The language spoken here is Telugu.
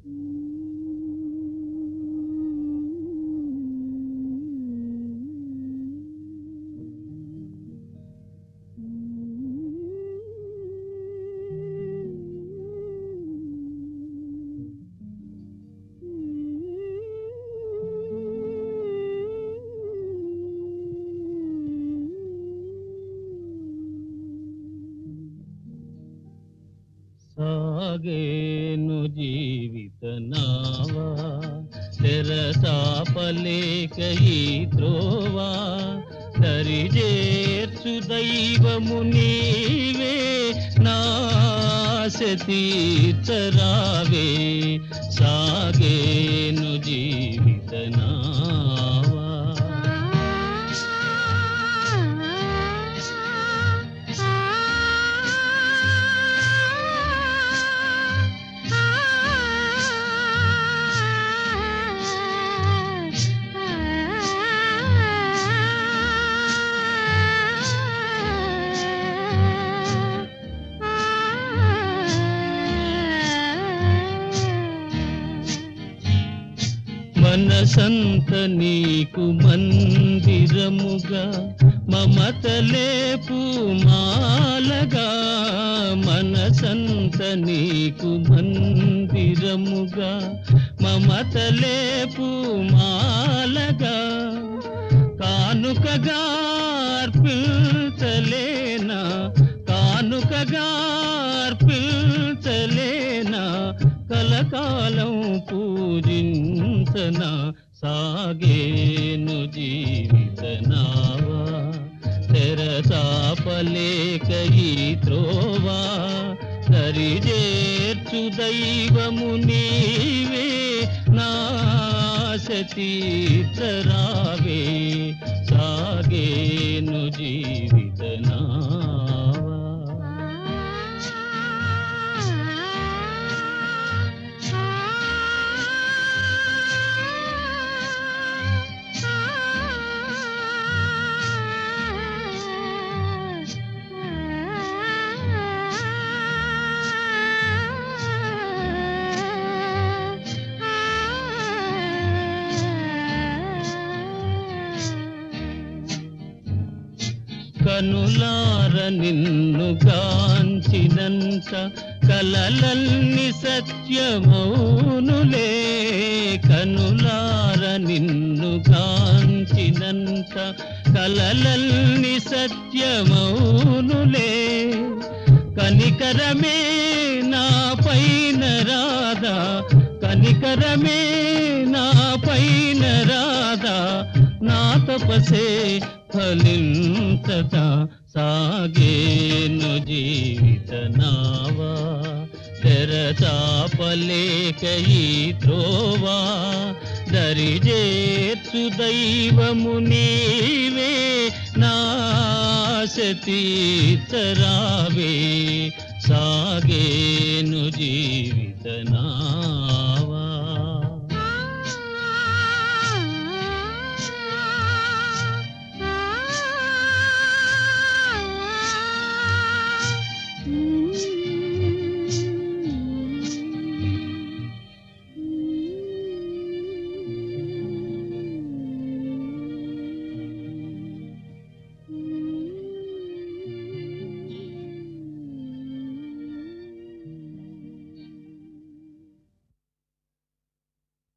సాగేను జీవిత నావా తెరసాపలేక ఈ త్రోవా దరిజేర్చు దైవము నీవే నాశ తీర్చరావే సాగేను జీవిత నావా మనసంత నీకు మందిరముగా మమతలేపు మాలగా మనసంత నీకు మందిరముగా మమతలేపు మాలగా కానుకగా అర్పించలేనా కానుకగా అర్పించలేనా కలకాలం పూజించన సాగేను జీవిత నావా తెరసాపలేక ఈ త్రోవా సరిజేర్చు దైవము నీవే నాశ తీర్చరావే సాగేను జీవిత నావా కనులార నిన్ను గాంచినంత కలలల్ని సత్యమౌనులే కనులార నిన్ను గాంచినంత కలలల్ని సత్యమౌనులే కనికరమే నా పైన రాదా కనికరమే నా పైన రాదా నా తపసే ఫలించత సాగేను జీవిత నావా తెరచాపలేక ఈ త్రోవా దరిజేర్చు దైవము నీవే నాశ తీర్చరావే సాగే